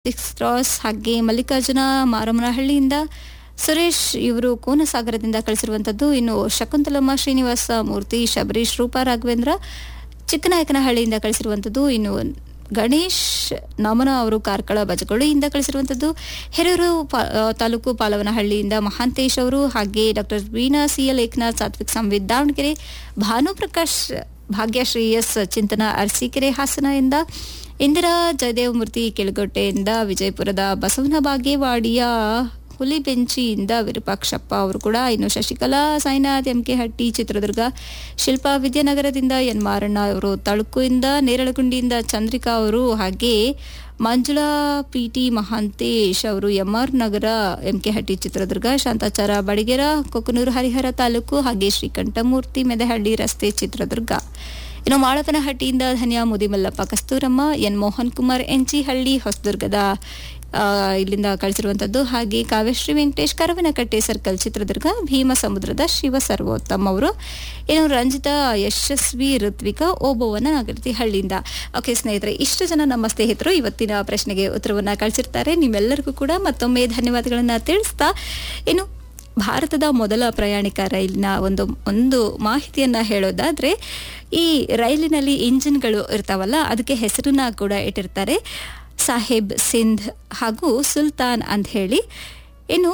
six cross ಹಾಗೆ ಮಲ್ಲಿಕಾರ್ಜುನ ಮಾರಮ್ಮನಹಳ್ಳಿಯಿಂದ ಸುರೇಶ್ ಇವರು ಕೋನಸಾಗರದಿಂದ ಕಳಿಸಿರುವಂಥದ್ದು ಇನ್ನು ಶಕುಂತಲಮ್ಮ ಶ್ರೀನಿವಾಸ ಮೂರ್ತಿ ಶಬರೀಶ್ ರೂಪಾ ರಾಘವೇಂದ್ರ ಚಿಕ್ಕನಾಯಕನಹಳ್ಳಿಯಿಂದ ಕಳಿಸಿರುವಂಥದ್ದು ಇನ್ನು ಗಣೇಶ್ ನಮನ ಅವರು ಕಾರ್ಕಳ ಬಜಗೊಳಿಯಿಂದ ಕಳಿಸಿರುವಂಥದ್ದು ಹಿರಿಯೂರು ಪಾ- ಆ, ತಾಲೂಕು ಪಾಲವನಹಳ್ಳಿಯಿಂದ ಮಹಾಂತೇಶ್ ಅವರು ಹಾಗೆ doctor Veena C L Ekanath Satvik Samvit Davanagere Bhanuprakash Bhagyashree S Chintana Arsikere ಹಾಸನದಿಂದ Indira ಜಯದೇವಮೂರ್ತಿ ಕೆಳಗೊಟ್ಟೆಯಿಂದ ವಿಜಯಪುರದ ಬಸವನ ಬಾಗೇವಾಡಿಯ ಹುಲಿಬೆಂಚಿಯಿಂದ ವಿರೂಪಾಕ್ಷಪ್ಪ ಅವರು ಕೂಡ ಇನ್ನು ಶಶಿಕಲಾ ಸಾಯಿನಾಥ್ ಎಂ ಕೆ ಹಟ್ಟಿ ಚಿತ್ರದುರ್ಗ ಶಿಲ್ಪಾ ವಿದ್ಯಾನಗರದಿಂದ ಎನ್ ಮಾರಣ್ಣ ಅವರು ತಳುಕುಯಿಂದ ನೇರಳಗುಂಡಿಯಿಂದ ಚಂದ್ರಿಕಾ ಅವರು ಹಾಗೆ ಮಂಜುಳಾ ಪಿ ಟಿ ಮಹಾಂತೇಶ್ ಅವರು M R Nagar M K Hatti Chitradurga Shantachara Badigera Kokkanur Harihara taluk ಹಾಗೆ ಶ್ರೀಕಂಠಮೂರ್ತಿ ಮೆದಹಳ್ಳಿ ರಸ್ತೆ ಚಿತ್ರದುರ್ಗ ಇನ್ನು ಮಾಳವನಹಟ್ಟಿಯಿಂದ ಧನ್ಯಾ ಮುದಿಮಲ್ಲಪ್ಪ ಕಸ್ತೂರಮ್ಮ ಎನ್ ಮೋಹನ್ ಕುಮಾರ್ ಎನ್ಜಿಹಳ್ಳಿ ಹೊಸದುರ್ಗದ ಆ, ಇಲ್ಲಿಂದ ಕಳಿಸಿರುವಂಥದ್ದು ಹಾಗೆ ಕಾವ್ಯಶ್ರೀ ವೆಂಕಟೇಶ್ ಕರವನಕಟ್ಟೆ ಸರ್ಕಲ್ ಚಿತ್ರದುರ್ಗ ಭೀಮ ಸಮುದ್ರದ ಶಿವ ಸರ್ವೋತ್ತಮ್ ಅವರು ಇನ್ನು ರಂಜಿತಾ ಯಶಸ್ವಿ ಋತ್ವಿಕಾ ಓಬೋವನ ನಾಗರಿತಿ ಹಳ್ಳಿಯಿಂದ ಓಕೆ ಸ್ನೇಹಿತರೆ ಇಷ್ಟು ಜನ ನಮ್ಮ ಸ್ನೇಹಿತರು ಇವತ್ತಿನ ಪ್ರಶ್ನೆಗೆ ಉತ್ತರವನ್ನ ಕಳಿಸಿರ್ತಾರೆ ನಿಮ್ಮೆಲ್ಲರಿಗೂ ಕೂಡ ಮತ್ತೊಮ್ಮೆ ಧನ್ಯವಾದಗಳನ್ನ ತಿಳಿಸ್ತಾ ಇನ್ನು ಭಾರತದ ಮೊದಲ ಪ್ರಯಾಣಿಕ ರೈಲಿನ ಒಂದು ಒಂದು ಮಾಹಿತಿಯನ್ನ ಹೇಳೋದಾದ್ರೆ ಈ ರೈಲಿನಲ್ಲಿ ಇಂಜಿನ್ಗಳು ಇರ್ತಾವಲ್ಲ ಅದಕ್ಕೆ ಹೆಸರನ್ನ ಕೂಡ ಇಟ್ಟಿರ್ತಾರೆ ಸಾಹೇಬ್ ಸಿಂಧ್ ಹಾಗೂ ಸುಲ್ತಾನ್ ಅಂತ ಹೇಳಿ ಇನ್ನು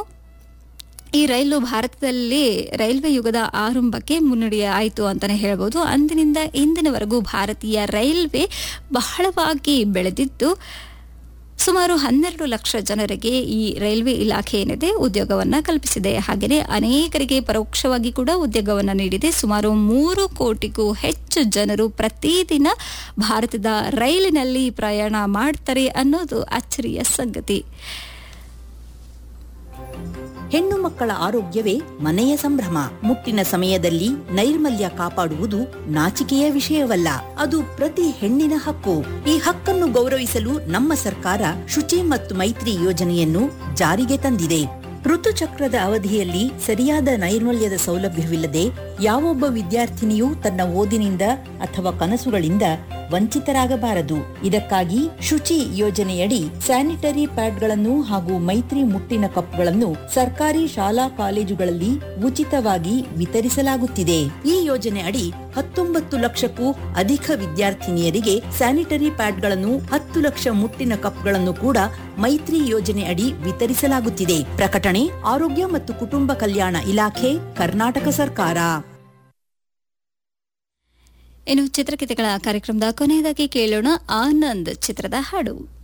ಈ ರೈಲು ಭಾರತದಲ್ಲಿ ರೈಲ್ವೆ ಯುಗದ ಆರಂಭಕ್ಕೆ ಮುನ್ನಡಿ ಆಯಿತು ಅಂತಾನೆ ಹೇಳ್ಬೋದು ಅಂದಿನಿಂದ ಇಂದಿನವರೆಗೂ ಭಾರತೀಯ ರೈಲ್ವೆ ಬಹಳವಾಗಿ ಬೆಳೆದಿದ್ದು ಸುಮಾರು ಹನ್ನೆರಡು ಲಕ್ಷ ಜನರಿಗೆ ಈ ರೈಲ್ವೆ ಇಲಾಖೆ ಏನಿದೆ ಉದ್ಯೋಗವನ್ನ ಕಲ್ಪಿಸಿದೆ ಹಾಗೆಯೇ ಅನೇಕರಿಗೆ ಪರೋಕ್ಷವಾಗಿ ಕೂಡ ಉದ್ಯೋಗವನ್ನ ನೀಡಿದೆ ಸುಮಾರು ಮೂರು ಕೋಟಿಗೂ ಹೆಚ್ಚು ಜನರು ಪ್ರತಿದಿನ ಭಾರತದ ರೈಲಿನಲ್ಲಿ ಪ್ರಯಾಣ ಮಾಡ್ತಾರೆ ಅನ್ನೋದು ಅಚ್ಚರಿಯ ಸಂಗತಿ ಹೆಣ್ಣು ಮಕ್ಕಳ ಆರೋಗ್ಯವೇ ಮನೆಯ ಸಂಭ್ರಮ ಮುಟ್ಟಿನ ಸಮಯದಲ್ಲಿ ನೈರ್ಮಲ್ಯ ಕಾಪಾಡುವುದು ನಾಚಿಕೆಯ ವಿಷಯವಲ್ಲ ಅದು ಪ್ರತಿ ಹೆಣ್ಣಿನ ಹಕ್ಕು ಈ ಹಕ್ಕನ್ನು ಗೌರವಿಸಲು ನಮ್ಮ ಸರ್ಕಾರ ಶುಚಿ ಮತ್ತು ಮೈತ್ರಿ ಯೋಜನೆಯನ್ನು ಜಾರಿಗೆ ತಂದಿದೆ ಋತುಚಕ್ರದ ಅವಧಿಯಲ್ಲಿ ಸರಿಯಾದ ನೈರ್ಮಲ್ಯದ ಸೌಲಭ್ಯವಿಲ್ಲದೆ ಯಾವೊಬ್ಬ ವಿದ್ಯಾರ್ಥಿನಿಯೂ ತನ್ನ ಓದಿನಿಂದ ಅಥವಾ ಕನಸುಗಳಿಂದ ವಂಚಿತರಾಗಬಾರದು ಇದಕ್ಕಾಗಿ ಶುಚಿ ಯೋಜನೆಯಡಿ ಸ್ಯಾನಿಟರಿ ಪ್ಯಾಡ್ಗಳನ್ನು ಹಾಗೂ ಮೈತ್ರಿ ಮುಟ್ಟಿನ ಕಪ್ಗಳನ್ನು ಸರ್ಕಾರಿ ಶಾಲಾ ಕಾಲೇಜುಗಳಲ್ಲಿ ಉಚಿತವಾಗಿ ವಿತರಿಸಲಾಗುತ್ತಿದೆ ಈ ಯೋಜನೆ ಅಡಿ ಹತ್ತೊಂಬತ್ತು ಲಕ್ಷಕ್ಕೂ ಅಧಿಕ ವಿದ್ಯಾರ್ಥಿನಿಯರಿಗೆ ಸ್ಯಾನಿಟರಿ ಪ್ಯಾಡ್ಗಳನ್ನು ಹತ್ತು ಲಕ್ಷ ಮುಟ್ಟಿನ ಕಪ್ಗಳನ್ನು ಕೂಡ ಮೈತ್ರಿ ಯೋಜನೆ ಅಡಿ ವಿತರಿಸಲಾಗುತ್ತಿದೆ ಪ್ರಕಟಣೆ ಆರೋಗ್ಯ ಮತ್ತು ಕುಟುಂಬ ಕಲ್ಯಾಣ ಇಲಾಖೆ ಕರ್ನಾಟಕ ಸರ್ಕಾರ ಇನ್ನು ಚಿತ್ರಕಥೆಗಳ ಕಾರ್ಯಕ್ರಮದ ಕೊನೆಯದಾಗಿ ಕೇಳೋಣ ಆನಂದ್ ಚಿತ್ರದ ಹಾಡು